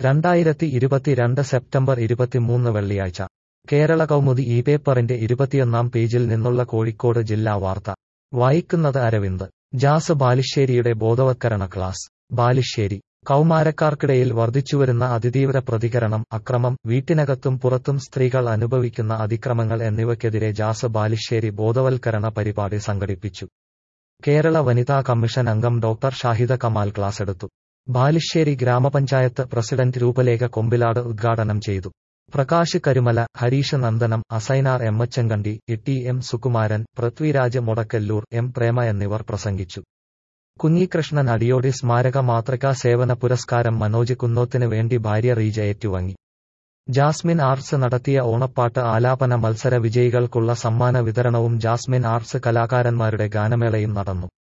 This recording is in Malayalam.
രണ്ടായിരത്തി ഇരുപത്തിരണ്ട് സെപ്റ്റംബർ ഇരുപത്തിമൂന്ന് വെള്ളിയാഴ്ച കേരള കൗമുദി ഈ പേപ്പറിന്റെ ഇരുപത്തിയൊന്നാം പേജിൽ നിന്നുള്ള കോഴിക്കോട് ജില്ലാ വാർത്ത വായിക്കുന്നത് അരവിന്ദ് ജാസ് ബാലുശ്ശേരിയുടെ ബോധവത്കരണ ക്ലാസ് ബാലുശ്ശേരി കൗമാരക്കാർക്കിടയിൽ വർദ്ധിച്ചുവരുന്ന അതിതീവ്ര പ്രതികരണം അക്രമം വീട്ടിനകത്തും പുറത്തും സ്ത്രീകൾ അനുഭവിക്കുന്ന അതിക്രമങ്ങൾ എന്നിവയ്ക്കെതിരെ ജാസ് ബാലുശ്ശേരി ബോധവൽക്കരണ പരിപാടി സംഘടിപ്പിച്ചു കേരള വനിതാ കമ്മീഷൻ അംഗം ഡോക്ടർ ഷാഹിദ കമാൽ ക്ലാസെടുത്തു ബാലുശ്ശേരി ഗ്രാമപഞ്ചായത്ത് പ്രസിഡന്റ് രൂപലേഖ കൊമ്പിലാട് ഉദ്ഘാടനം ചെയ്തു Prakash Karumala Harish Nandanam Asainar Emmachankandi T M Sukumaran Prithviraj Mudakkallur M Prema എന്നിവർ പ്രസംഗിച്ചു കുഞ്ഞികൃഷ്ണൻ അടിയോടി സ്മാരക മാതൃകാ സേവന പുരസ്കാരം മനോജ് കുന്നോത്തിന് വേണ്ടി ഭാര്യ റീജ ഏറ്റുവാങ്ങി ജാസ്മിൻ ആർട്സ് നടത്തിയ ഓണപ്പാട്ട് ആലാപന മത്സര വിജയികൾക്കുള്ള സമ്മാന വിതരണവും ജാസ്മിൻ ആർട്സ് കലാകാരന്മാരുടെ ഗാനമേളയും നടന്നു